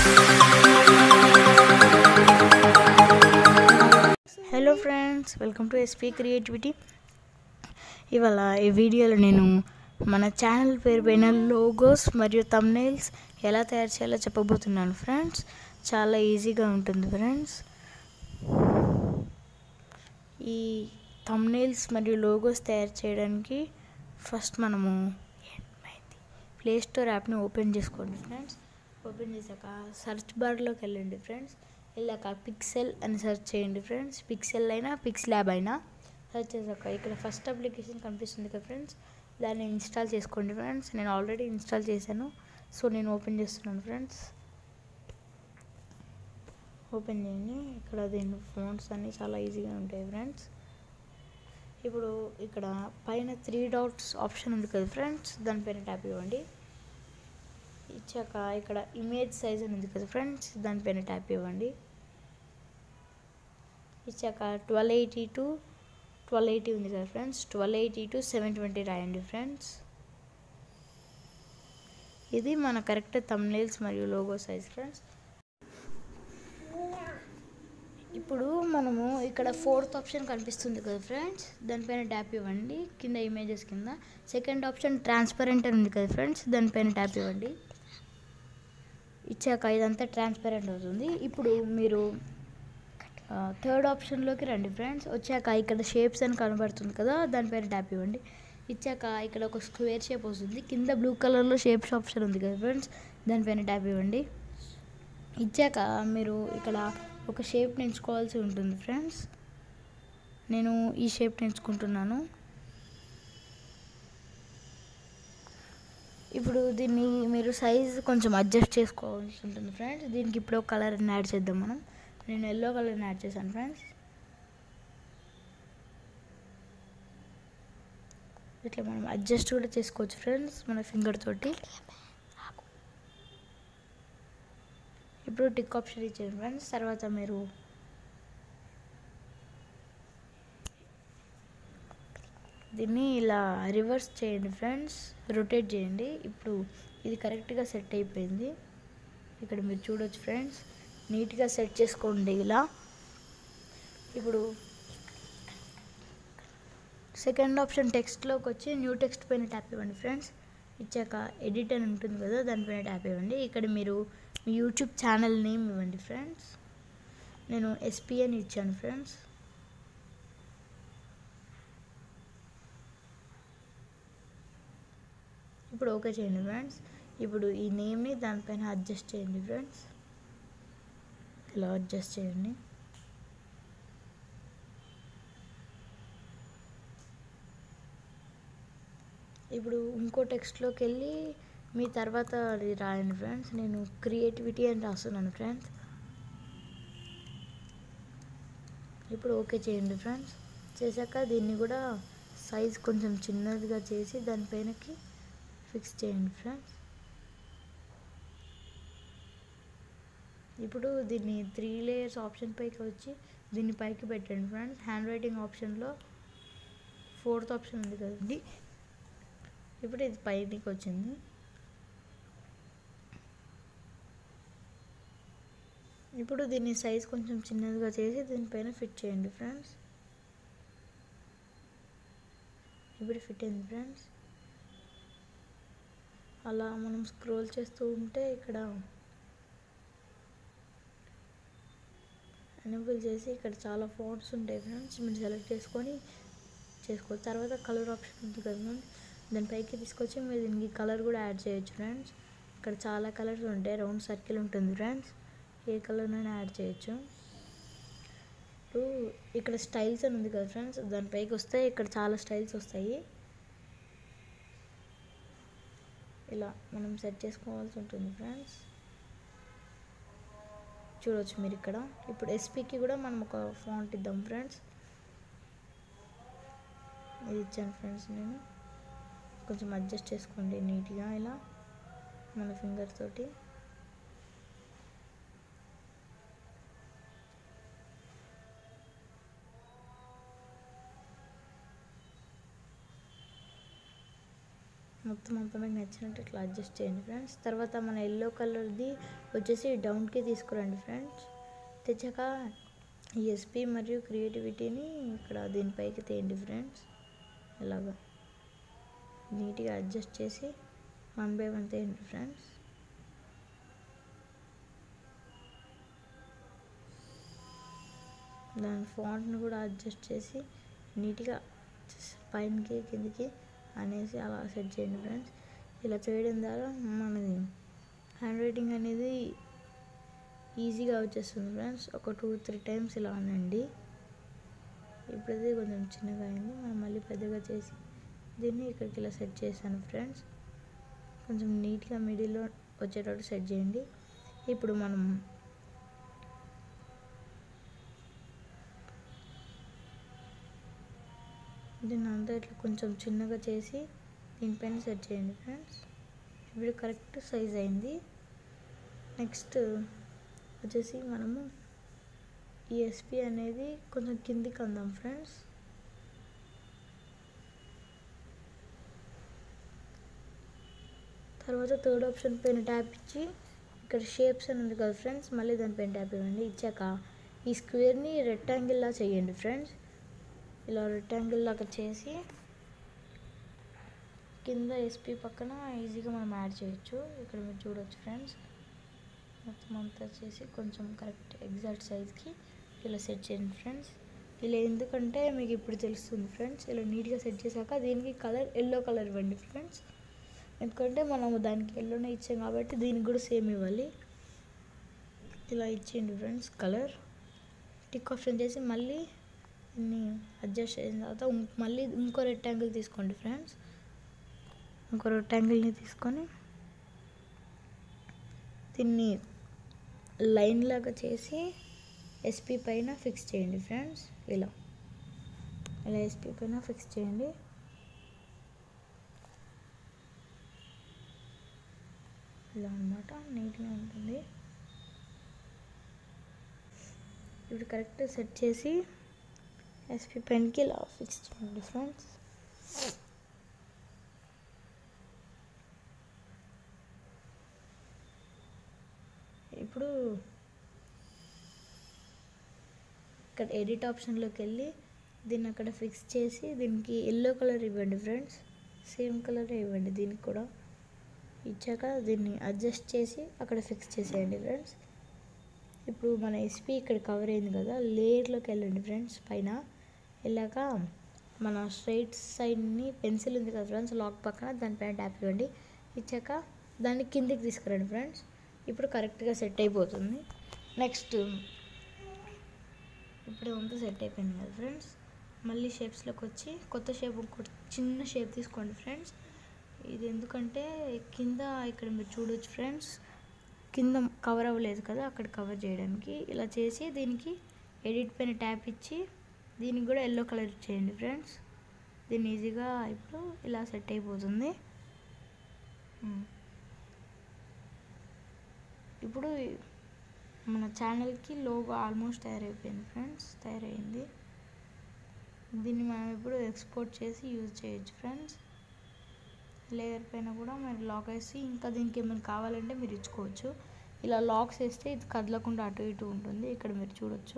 Hello friends welcome to SP creativity ఇవాళ ఈ వీడియోలో నేను మన ఛానల్ పేరు పైన లోగోస్ మరియు తమ్నైల్స్ ఎలా తయారు చేయాలో చెప్పబోతున్నాను ఫ్రెండ్స్ చాలా ఈజీగా ఉంటుంది ఫ్రెండ్స్ ఈ తమ్నైల్స్ మరియు లోగోస్ తయారు చేయడానికి ఫస్ట్ మనము ప్లే స్టోర్ యాప్ని ఓపెన్ చేసుకోండి ఫ్రెండ్స్ ఓపెన్ చేశాక సెర్చ్ బార్లోకి వెళ్ళండి ఫ్రెండ్స్ వెళ్ళాక పిక్సెల్ అని సెర్చ్ చేయండి ఫ్రెండ్స్ పిక్సెల్ అయినా పిక్స్ ల్యాబ్ అయినా సెర్చ్ చేశాక ఇక్కడ ఫస్ట్ అప్లికేషన్ కనిపిస్తుంది కదా ఫ్రెండ్స్ దాన్ని ఇన్స్టాల్ చేసుకోండి ఫ్రెండ్స్ నేను ఆల్రెడీ ఇన్స్టాల్ చేశాను సో నేను ఓపెన్ చేస్తున్నాను ఫ్రెండ్స్ ఓపెన్ చేయండి ఇక్కడ దీని ఫోన్స్ అన్నీ చాలా ఈజీగా ఉంటాయి ఫ్రెండ్స్ ఇప్పుడు ఇక్కడ పైన త్రీ డాట్స్ ఆప్షన్ ఉంది కదా ఫ్రెండ్స్ దానిపైన ట్యాప్ ఇవ్వండి ఇచ్చాక ఇక్కడ ఇమేజ్ సైజ్ అని ఉంది కదా ఫ్రెండ్స్ దానిపైన ట్యాప్ ఇవ్వండి ఇచ్చాక twelve eighty to twelve eighty ఉంది కదా friends twelve eighty to seven twenty రాయండి ఫ్రెండ్స్ ఇది మన కరెక్ట్ తమ్నేల్స్ మరియు లోగో సైజ్ ఫ్రెండ్స్ ఇప్పుడు మనము ఇక్కడ ఫోర్త్ ఆప్షన్ కనిపిస్తుంది కదా ఫ్రెండ్స్ దానిపైన ట్యాప్ ఇవ్వండి కింద ఇమేజెస్ కింద సెకండ్ ఆప్షన్ ట్రాన్స్పరెంట్ అని ఉంది కదా ఫ్రెండ్స్ దానిపైన ట్యాప్ ఇవ్వండి ఇచ్చాక ఇదంతా ట్రాన్స్పరెంట్ అవుతుంది ఇప్పుడు మీరు థర్డ్ ఆప్షన్లోకి రండి ఫ్రెండ్స్ వచ్చాక ఇక్కడ షేప్స్ అని కనబడుతుంది కదా దానిపైన ట్యాప్ ఇవ్వండి ఇచ్చాక ఇక్కడ ఒక స్క్వేర్ షేప్ వస్తుంది కింద బ్లూ కలర్లో షేప్స్ ఆప్షన్ ఉంది కదా ఫ్రెండ్స్ దానిపైన ట్యాప్ ఇవ్వండి ఇచ్చాక మీరు ఇక్కడ ఒక షేప్ ఎంచుకోవాల్సి ఉంటుంది ఫ్రెండ్స్ నేను ఈ షేప్ ఎంచుకుంటున్నాను ఇప్పుడు దీన్ని మీరు సైజ్ కొంచెం అడ్జస్ట్ చేసుకోవాల్సి ఉంటుంది ఫ్రెండ్స్ దీనికి ఇప్పుడు ఒక కలర్ని యాడ్ చేద్దాం మనం నేను ఎల్లో కలర్ని యాడ్ చేశాను ఫ్రెండ్స్ ఇట్లా మనం అడ్జస్ట్ కూడా చేసుకోవచ్చు ఫ్రెండ్స్ మన ఫింగర్ తోటి ఇప్పుడు టిక్ ఆప్షన్ ఇచ్చేయండి ఫ్రెండ్స్ తర్వాత మీరు దీన్ని ఇలా రివర్స్ చేయండి ఫ్రెండ్స్ రొటేట్ చేయండి ఇప్పుడు ఇది కరెక్ట్గా సెట్ అయిపోయింది ఇక్కడ మీరు చూడొచ్చు ఫ్రెండ్స్ నీట్గా సెట్ చేసుకోండి ఇలా ఇప్పుడు సెకండ్ ఆప్షన్ టెక్స్ట్లోకి వచ్చి న్యూ టెక్స్ట్ పైన ట్యాప్ ఇవ్వండి ఫ్రెండ్స్ ఇచ్చాక ఎడిట్ అని ఉంటుంది కదా దానిపైన ట్యాప్ ఇవ్వండి ఇక్కడ మీరు మీ యూట్యూబ్ ఛానల్ నేమ్ ఇవ్వండి ఫ్రెండ్స్ నేను ఎస్పీ అని ఇచ్చాను ఫ్రెండ్స్ ఇప్పుడు ఓకే చేయండి ఫ్రెండ్స్ ఇప్పుడు ఈ నేమ్ని దానిపైన అడ్జస్ట్ చేయండి ఫ్రెండ్స్ ఇలా అడ్జస్ట్ చేయండి ఇప్పుడు ఇంకో టెక్స్ట్లోకి వెళ్ళి మీ తర్వాత అది రాయండి ఫ్రెండ్స్ నేను క్రియేటివిటీ అని రాస్తున్నాను ఫ్రెండ్స్ ఇప్పుడు ఓకే చేయండి ఫ్రెండ్స్ చేశాక దీన్ని కూడా సైజ్ కొంచెం చిన్నదిగా చేసి దానిపైనకి ఫిక్స్ చేయండి ఫ్రెండ్స్ ఇప్పుడు దీన్ని త్రీ లేయర్స్ ఆప్షన్ పైకి వచ్చి దీన్ని పైకి పెట్టండి ఫ్రెండ్స్ హ్యాండ్ రైటింగ్ ఆప్షన్లో ఫోర్త్ ఆప్షన్ ఉంది కదండి ఇప్పుడు ఇది పైకి వచ్చింది ఇప్పుడు దీన్ని సైజ్ కొంచెం చిన్నదిగా చేసి దీనిపైన ఫిట్ చేయండి ఫ్రెండ్స్ ఇప్పుడు ఫిట్ అయింది ఫ్రెండ్స్ అలా మనం స్క్రోల్ చేస్తూ ఉంటే ఇక్కడ ఎనేబుల్ చేసి ఇక్కడ చాలా ఫోన్స్ ఉంటాయి ఫ్రెండ్స్ మీరు సెలెక్ట్ చేసుకొని చేసుకోవచ్చు తర్వాత కలర్ ఆప్షన్ ఉంది కదా ఫ్రెండ్స్ దాని పైకి తీసుకొచ్చి మీరు దీనికి కలర్ కూడా యాడ్ చేయొచ్చు ఫ్రెండ్స్ ఇక్కడ చాలా కలర్స్ ఉంటాయి రౌండ్ సర్కిల్ ఉంటుంది ఫ్రెండ్స్ ఏ కలర్నైనా యాడ్ చేయొచ్చు ఇప్పుడు ఇక్కడ స్టైల్స్ అని ఉంది కదా ఫ్రెండ్స్ దాని పైకి వస్తే ఇక్కడ చాలా స్టైల్స్ వస్తాయి ఇలా మనం సెట్ చేసుకోవాల్సి ఉంటుంది ఫ్రెండ్స్ చూడవచ్చు మీరు ఇక్కడ ఇప్పుడు ఎస్పీకి కూడా మనం ఒక ఫాంట్ ఇద్దాం ఫ్రెండ్స్ ఇది ఇచ్చాను ఫ్రెండ్స్ నేను కొంచెం అడ్జస్ట్ చేసుకోండి నీట్గా ఇలా మన ఫింగర్ తోటి మొత్తం అంతా మీకు నచ్చినట్టు ఇట్లా అడ్జస్ట్ చేయండి ఫ్రెండ్స్ తర్వాత మన ఎల్లో కలర్ది వచ్చేసి డౌన్కి తీసుకురండి ఫ్రెండ్స్ తెచ్చాక ఈ ఎస్పీ మరియు క్రియేటివిటీని ఇక్కడ దీనిపైకి తేయండి ఫ్రెండ్స్ ఇలాగా నీట్గా అడ్జస్ట్ చేసి వన్ బై వన్ తేయండి ఫ్రెండ్స్ దాని ఫాంట్ని కూడా అడ్జస్ట్ చేసి నీట్గా పైనకి కిందికి అనేసి అలా సెట్ చేయండి ఫ్రెండ్స్ ఇలా చేయడం ద్వారా మనది హ్యాండ్ రైటింగ్ అనేది ఈజీగా వచ్చేస్తుంది ఫ్రెండ్స్ ఒక టూ త్రీ టైమ్స్ ఇలా అనండి ఇప్పుడైతే కొంచెం చిన్నగా అయింది మనం మళ్ళీ పెద్దగా చేసి దీన్ని ఇక్కడికి ఇలా సెట్ చేశాను ఫ్రెండ్స్ కొంచెం నీట్గా మిడిల్లో వచ్చేటట్టు సెట్ చేయండి ఇప్పుడు మనం దీన్ని అంతా ఇట్లా కొంచెం చిన్నగా చేసి దీనిపైన సెట్ చేయండి ఫ్రెండ్స్ ఇప్పుడు కరెక్ట్ సైజ్ అయింది నెక్స్ట్ వచ్చేసి మనము ఈ ఎస్పీ అనేది కొంచెం కిందికి అందాం ఫ్రెండ్స్ తర్వాత థర్డ్ ఆప్షన్ పైన ట్యాప్ ఇచ్చి ఇక్కడ షేప్స్ అని ఉంది కదా ఫ్రెండ్స్ మళ్ళీ దానిపైన ట్యాప్ ఇవ్వండి ఇచ్చాక ఈ స్క్వేర్ని రెక్టాంగిల్లా చేయండి ఫ్రెండ్స్ ఇలా రెక్టాంగిల్ లాగా చేసి కింద ఎస్పీ పక్కన ఈజీగా మనం యాడ్ చేయొచ్చు ఇక్కడ మీరు చూడొచ్చు ఫ్రెండ్స్ మొత్తం అంతా చేసి కొంచెం కరెక్ట్ ఎగ్జాక్ట్ సైజ్కి ఇలా సెట్ చేయండి ఫ్రెండ్స్ ఇలా ఎందుకంటే మీకు ఇప్పుడు తెలుస్తుంది ఫ్రెండ్స్ ఇలా నీట్గా సెట్ చేశాక దీనికి కలర్ ఎల్లో కలర్ ఇవ్వండి ఫ్రెండ్స్ ఎందుకంటే మనము దానికి ఎల్లోనే ఇచ్చాం కాబట్టి దీనికి కూడా సేమ్ ఇవ్వాలి ఇలా ఇచ్చేయండి ఫ్రెండ్స్ కలర్ టిక్ ఆప్షన్ చేసి మళ్ళీ దీన్ని అడ్జస్ట్ చేసిన తర్వాత ఇం- మళ్ళీ ఇంకో రెక్టాంగిల్ తీసుకోండి ఫ్రెండ్స్ ఇంకో రెక్టాంగిల్ని తీసుకొని దీన్ని లైన్ లాగా చేసి ఎస్పీ పైన ఫిక్స్ చేయండి ఫ్రెండ్స్ ఇలా ఇలా ఎస్పీ పైన ఫిక్స్ చేయండి ఇలా అనమాట నీట్గా ఉంటుంది ఇప్పుడు కరెక్ట్ సెట్ చేసి ఎస్పీ పెన్కి ఇలా ఫిక్స్ చేయండి ఫ్రెండ్స్ ఇప్పుడు ఇక్కడ ఎడిట్ ఆప్షన్లోకి వెళ్ళి దీన్ని అక్కడ ఫిక్స్ చేసి దీనికి ఎల్లో కలర్ ఇవ్వండి ఫ్రెండ్స్ సేమ్ కలర్ ఇవ్వండి దీనికి కూడా ఇచ్చాక దీన్ని అడ్జస్ట్ చేసి అక్కడ ఫిక్స్ చేసేయండి ఫ్రెండ్స్ ఇప్పుడు మన ఎస్పీ ఇక్కడ కవర్ అయింది కదా లేయర్లోకి వెళ్ళండి ఫ్రెండ్స్ పైన వెళ్ళాక మన స్ట్రైట్ సైడ్ని పెన్సిల్ ఉంది కదా ఫ్రెండ్స్ లాక్ పక్కన దానిపైన ట్యాప్ ఇవ్వండి ఇచ్చాక దాన్ని కిందికి తీసుకురండి ఫ్రెండ్స్ ఇప్పుడు కరెక్ట్గా సెట్ అయిపోతుంది నెక్స్ట్ ఇప్పుడు అంతా సెట్ అయిపోయింది కదా ఫ్రెండ్స్ మళ్ళీ షేప్స్లోకి వచ్చి కొత్త షేప్ ఇంకోటి చిన్న షేప్ తీసుకోండి ఫ్రెండ్స్ ఇది ఎందుకంటే కింద ఇక్కడ మీరు చూడొచ్చు ఫ్రెండ్స్ కింద కవర్ అవ్వలేదు కదా అక్కడ కవర్ చేయడానికి ఇలా చేసి దీనికి ఎడిట్ పైన ట్యాప్ ఇచ్చి దీనికి కూడా ఎల్లో కలర్ చేయండి ఫ్రెండ్స్ దీన్ని ఈజీగా ఇప్పుడు ఇలా సెట్ అయిపోతుంది ఉమ్. ఇప్పుడు మన ఛానల్కి లోగో ఆల్మోస్ట్ తయారైపోయింది ఫ్రెండ్స్ తయారైంది దీన్ని మనం ఇప్పుడు ఎక్స్పోర్ట్ చేసి యూజ్ చేయొచ్చు ఫ్రెండ్స్ లేయర్ పైన కూడా మీరు లాక్ వేసి ఇంకా దీనికి ఏమైనా కావాలంటే మీరు ఇచ్చుకోవచ్చు ఇలా లాక్స్ వేస్తే ఇది కదలకుండా అటు ఇటు ఉంటుంది ఇక్కడ మీరు చూడొచ్చు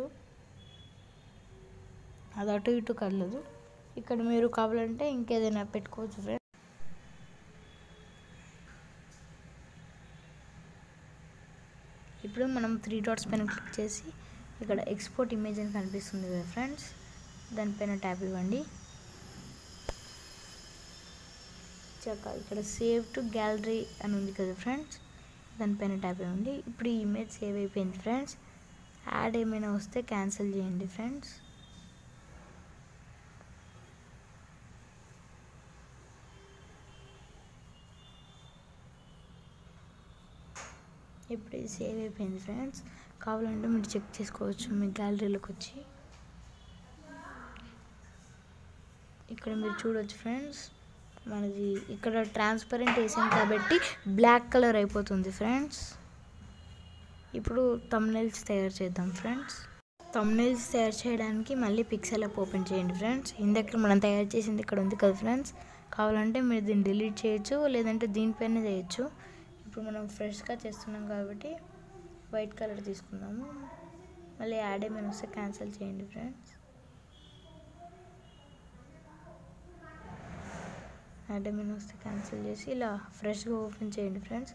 అది అటు ఇటు కదలదు ఇక్కడ మీరు కావాలంటే ఇంకేదైనా పెట్టుకోవచ్చు ఫ్రెండ్స్ ఇప్పుడు మనం త్రీ డాట్స్ పైన క్లిక్ చేసి ఇక్కడ ఎక్స్పోర్ట్ ఇమేజ్ అని కనిపిస్తుంది కదా ఫ్రెండ్స్ దానిపైన ట్యాప్ ఇవ్వండి ఇచ్చాక ఇక్కడ సేవ్ టు గ్యాలరీ అని ఉంది కదా ఫ్రెండ్స్ దానిపైన ట్యాప్ ఇవ్వండి ఇప్పుడు ఈ ఇమేజ్ సేవ్ అయిపోయింది ఫ్రెండ్స్ యాడ్ ఏమైనా వస్తే క్యాన్సిల్ చేయండి ఫ్రెండ్స్ ఇప్పుడు ఇది సేవ్ అయిపోయింది ఫ్రెండ్స్ కావాలంటే మీరు చెక్ చేసుకోవచ్చు మీ గ్యాలరీలోకి వచ్చి ఇక్కడ మీరు చూడొచ్చు ఫ్రెండ్స్ మనది ఇక్కడ ట్రాన్స్పరెంట్ వేసాం కాబట్టి బ్లాక్ కలర్ అయిపోతుంది ఫ్రెండ్స్ ఇప్పుడు తమ్నైల్స్ తయారు చేద్దాం ఫ్రెండ్స్ తమ్నైల్స్ తయారు చేయడానికి మళ్ళీ పిక్సెల్ యాప్ ఓపెన్ చేయండి ఫ్రెండ్స్ ఇందాక మనం తయారు చేసింది ఇక్కడ ఉంది కదా ఫ్రెండ్స్ కావాలంటే మీరు దీన్ని డిలీట్ చేయొచ్చు లేదంటే దీనిపైన చేయొచ్చు ఇప్పుడు మనం ఫ్రెష్గా చేస్తున్నాం కాబట్టి వైట్ కలర్ తీసుకుందాము మళ్ళీ యాడ్ ఏమైనా వస్తే క్యాన్సిల్ చేయండి ఫ్రెండ్స్ యాడ్ ఏమైనా వస్తే క్యాన్సిల్ చేసి ఇలా ఫ్రెష్గా ఓపెన్ చేయండి ఫ్రెండ్స్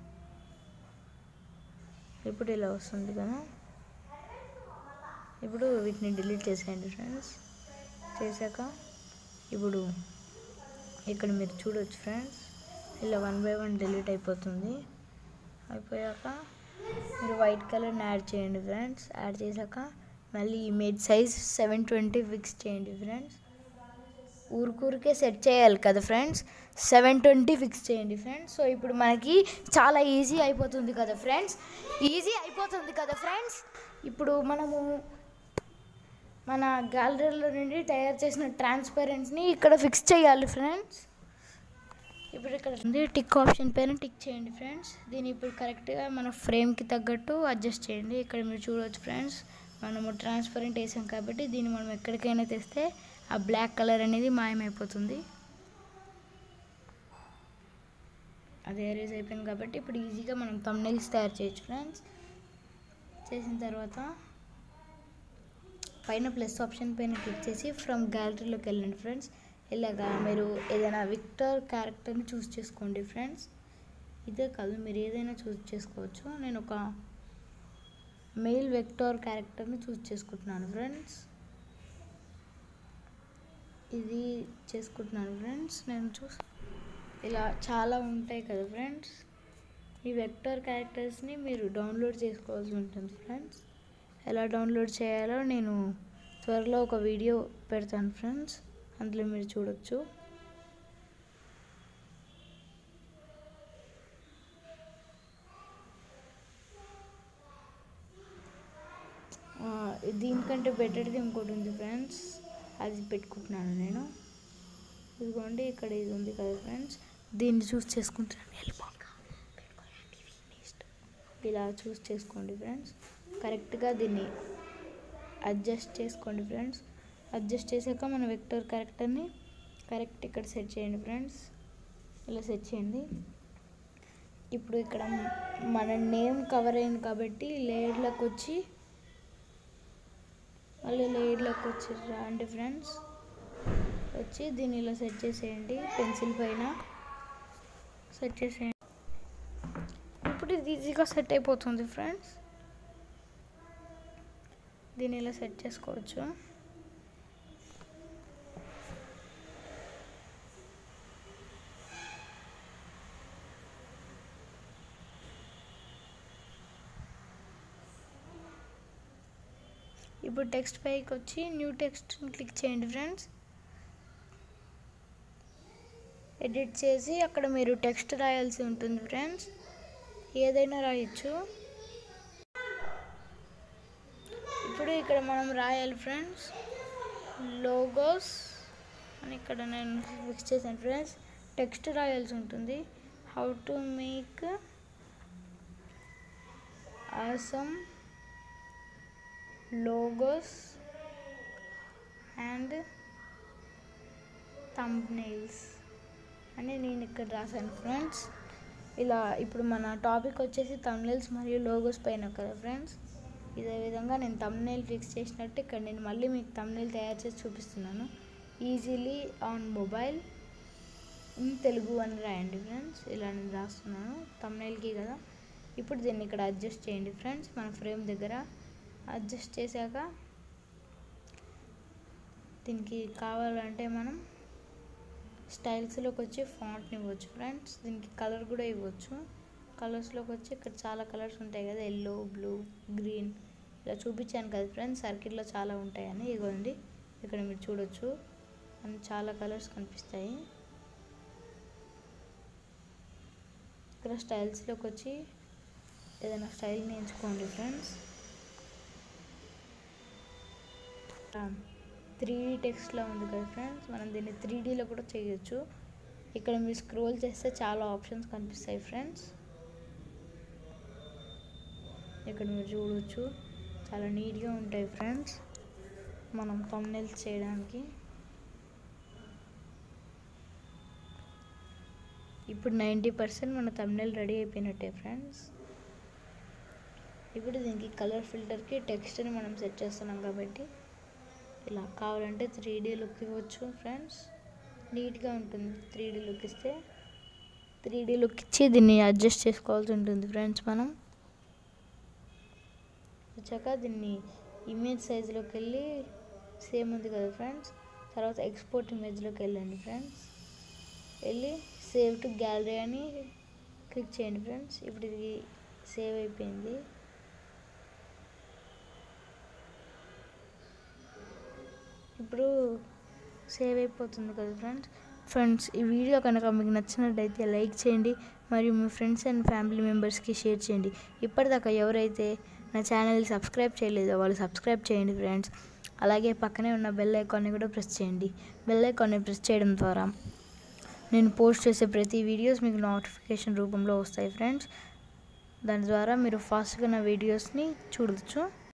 ఇప్పుడు ఇలా వస్తుంది కదా ఇప్పుడు వీటిని డిలీట్ చేసేయండి ఫ్రెండ్స్ చేశాక ఇప్పుడు ఇక్కడ మీరు చూడొచ్చు ఫ్రెండ్స్ ఇలా వన్ బై వన్ డిలీట్ అయిపోతుంది అయిపోయాక మీరు వైట్ కలర్ని యాడ్ చేయండి ఫ్రెండ్స్ యాడ్ చేశాక మళ్ళీ image size seven twenty fix చేయండి ఫ్రెండ్స్ ఊరికూరికే సెట్ చేయాలి కదా ఫ్రెండ్స్ సెవెన్ ట్వంటీ ఫిక్స్ చేయండి ఫ్రెండ్స్ సో ఇప్పుడు మనకి చాలా ఈజీ అయిపోతుంది కదా ఫ్రెండ్స్ ఈజీ అయిపోతుంది కదా ఫ్రెండ్స్ ఇప్పుడు మనము మన గ్యాలరీలో నుండి తయారు చేసిన ట్రాన్స్పరెంట్ని ఇక్కడ ఫిక్స్ చేయాలి ఫ్రెండ్స్ ఇప్పుడు ఇక్కడ ఉంది టిక్ ఆప్షన్ పైన టిక్ చేయండి ఫ్రెండ్స్ దీన్ని ఇప్పుడు కరెక్ట్గా మన ఫ్రేమ్కి తగ్గట్టు అడ్జస్ట్ చేయండి ఇక్కడ మీరు చూడవచ్చు ఫ్రెండ్స్ మనము ట్రాన్స్పరెంట్ వేసాం కాబట్టి దీన్ని మనం ఎక్కడికైనా తెస్తే ఆ బ్లాక్ కలర్ అనేది మాయమైపోతుంది అది ఎరేజ్ అయిపోయింది కాబట్టి ఇప్పుడు ఈజీగా మనం తమ్నైల్స్ తయారు చేయొచ్చు ఫ్రెండ్స్ చేసిన తర్వాత పైన ప్లస్ ఆప్షన్ పైన క్లిక్ చేసి ఫ్రమ్ గ్యాలరీలోకి వెళ్ళండి ఫ్రెండ్స్ ఇలాగా మీరు ఏదైనా విక్టర్ క్యారెక్టర్ని చూస్ చేసుకోండి ఫ్రెండ్స్ ఇదే కాదు మీరు ఏదైనా చూస్ చేసుకోవచ్చు నేను ఒక మెయిల్ వెక్టార్ క్యారెక్టర్ని చూస్ చేసుకుంటున్నాను ఫ్రెండ్స్ ఇది చేసుకుంటున్నాను ఫ్రెండ్స్ నేను చూస్ ఇలా చాలా ఉంటాయి కదా ఫ్రెండ్స్ ఈ వెక్టర్ క్యారెక్టర్స్ని మీరు డౌన్లోడ్ చేసుకోవాల్సి ఉంటుంది ఫ్రెండ్స్ ఎలా డౌన్లోడ్ చేయాలో నేను త్వరలో ఒక వీడియో పెడతాను ఫ్రెండ్స్ అందులో మీరు చూడొచ్చు ఆ, దీనికంటే బెటర్ది ఇంకోటి ఉంది ఫ్రెండ్స్ అది పెట్టుకుంటున్నాను నేను ఇదిగోండి ఇక్కడ ఇది ఉంది కదా ఫ్రెండ్స్ దీన్ని చూస్ చేసుకుంటున్నాను వెళ్ళిపోక. ఇలా చూస్ చేసుకోండి ఫ్రెండ్స్ కరెక్ట్గా దీన్ని అడ్జస్ట్ చేసుకోండి ఫ్రెండ్స్ అడ్జస్ట్ చేశాక మన వెక్టర్ క్యారెక్టర్ని కరెక్ట్ ఇక్కడ సెట్ చేయండి ఫ్రెండ్స్ ఇలా సెట్ చేయండి ఇప్పుడు ఇక్కడ మన నేమ్ కవర్ అయింది కాబట్టి లేయర్లోకి వచ్చి మళ్ళీ లేయర్లోకి వచ్చి రండి ఫ్రెండ్స్ వచ్చి దీన్ని ఇలా సెట్ చేసేయండి పెన్సిల్ పైన సెట్ చేసేయండి ఇప్పుడు ఇది ఈజీగా సెట్ అయిపోతుంది ఫ్రెండ్స్ దీన్ని ఇలా సెట్ చేసుకోవచ్చు ఇప్పుడు టెక్స్ట్ పైకి వచ్చి న్యూ టెక్స్ట్ క్లిక్ చేయండి ఫ్రెండ్స్ ఎడిట్ చేసి అక్కడ మీరు టెక్స్ట్ రాయాల్సి ఉంటుంది ఫ్రెండ్స్ ఏదైనా రాయొచ్చు ఇప్పుడు ఇక్కడ మనం రాయాలి ఫ్రెండ్స్ లోగోస్ అని ఇక్కడ నేను ఫిక్స్ చేశాను ఫ్రెండ్స్ టెక్స్ట్ రాయాల్సి ఉంటుంది how to make awesome logos and thumbnails అని నేను ఇక్కడ రాశాను ఫ్రెండ్స్ ఇలా ఇప్పుడు మన టాపిక్ వచ్చేసి థంబ్నెయిల్స్ మరియు లోగోస్ పైన కదా ఫ్రెండ్స్ ఇదే విధంగా నేను థంబ్నెయిల్ ఫిక్స్ చేసినట్టు ఇక్కడ నేను మళ్ళీ మీకు థంబ్నెయిల్ తయారు చేసి చూపిస్తున్నాను easily on mobile in Telugu అని రాయండి ఫ్రెండ్స్ ఇలా నేను రాస్తున్నాను థంబ్నెయిల్కి కదా ఇప్పుడు దీన్ని ఇక్కడ అడ్జస్ట్ చేయండి ఫ్రెండ్స్ మన ఫ్రేమ్ దగ్గర అడ్జస్ట్ చేశాక దీనికి కావాలంటే మనం స్టైల్స్లోకి వచ్చి ఫాంట్ని ఇవ్వచ్చు ఫ్రెండ్స్ దీనికి కలర్ కూడా ఇవ్వచ్చు కలర్స్లోకి వచ్చి ఇక్కడ చాలా కలర్స్ ఉంటాయి కదా ఎల్లో బ్లూ గ్రీన్ ఇలా చూపించాను కదా ఫ్రెండ్స్ సర్కిల్లో చాలా ఉంటాయని ఇదిగోండి ఇక్కడ మీరు చూడొచ్చు అన్ని చాలా కలర్స్ కనిపిస్తాయి ఇక్కడ స్టైల్స్లోకి వచ్చి ఏదైనా స్టైల్ని ఎంచుకోండి ఫ్రెండ్స్ త్రీ డీ టెక్స్ట్లో ఉంది కదా ఫ్రెండ్స్ మనం దీన్ని త్రీ డీలో కూడా చేయొచ్చు ఇక్కడ మీరు స్క్రోల్ చేస్తే చాలా ఆప్షన్స్ కనిపిస్తాయి ఫ్రెండ్స్ ఇక్కడ మీరు చూడవచ్చు చాలా నీట్గా ఉంటాయి ఫ్రెండ్స్ మనం thumbnails చేయడానికి ఇప్పుడు నైంటీ పర్సెంట్ మన తమ్నెల్ రెడీ అయిపోయినట్టే ఫ్రెండ్స్ ఇప్పుడు దీనికి కలర్ ఫిల్టర్కి టెక్స్ట్ని మనం సెట్ చేస్తున్నాం కాబట్టి ఇలా కావాలంటే త్రీ డీ లుక్ ఇవ్వచ్చు ఫ్రెండ్స్ నీట్గా ఉంటుంది త్రీ డీ లుక్ ఇస్తే త్రీ డీ లుక్ ఇచ్చి దీన్ని అడ్జస్ట్ చేసుకోవాల్సి ఉంటుంది ఫ్రెండ్స్ మనం వచ్చాక దీన్ని ఇమేజ్ సైజులోకి వెళ్ళి సేమ్ ఉంది కదా ఫ్రెండ్స్ తర్వాత ఎక్స్పోర్ట్ ఇమేజ్లోకి వెళ్ళండి ఫ్రెండ్స్ వెళ్ళి సేవ్ టు గ్యాలరీ అని క్లిక్ చేయండి ఫ్రెండ్స్ ఇప్పుడు ఇది సేవ్ అయిపోయింది ఇప్పుడు సేవ్ అయిపోతుంది కదా ఫ్రెండ్స్ ఫ్రెండ్స్ ఈ వీడియో కనుక మీకు నచ్చినట్టయితే లైక్ చేయండి మరియు మీ ఫ్రెండ్స్ అండ్ ఫ్యామిలీ మెంబర్స్కి షేర్ చేయండి ఇప్పటిదాకా ఎవరైతే నా ఛానల్ సబ్స్క్రైబ్ చేయలేదో వాళ్ళు సబ్స్క్రైబ్ చేయండి ఫ్రెండ్స్ అలాగే పక్కనే ఉన్న బెల్ ఐకాన్ని కూడా ప్రెస్ చేయండి బెల్ ఐకాన్ని ప్రెస్ చేయడం ద్వారా నేను పోస్ట్ చేసే ప్రతి వీడియోస్ మీకు నోటిఫికేషన్ రూపంలో వస్తాయి ఫ్రెండ్స్ దాని ద్వారా మీరు ఫాస్ట్గా నా వీడియోస్ని చూడవచ్చు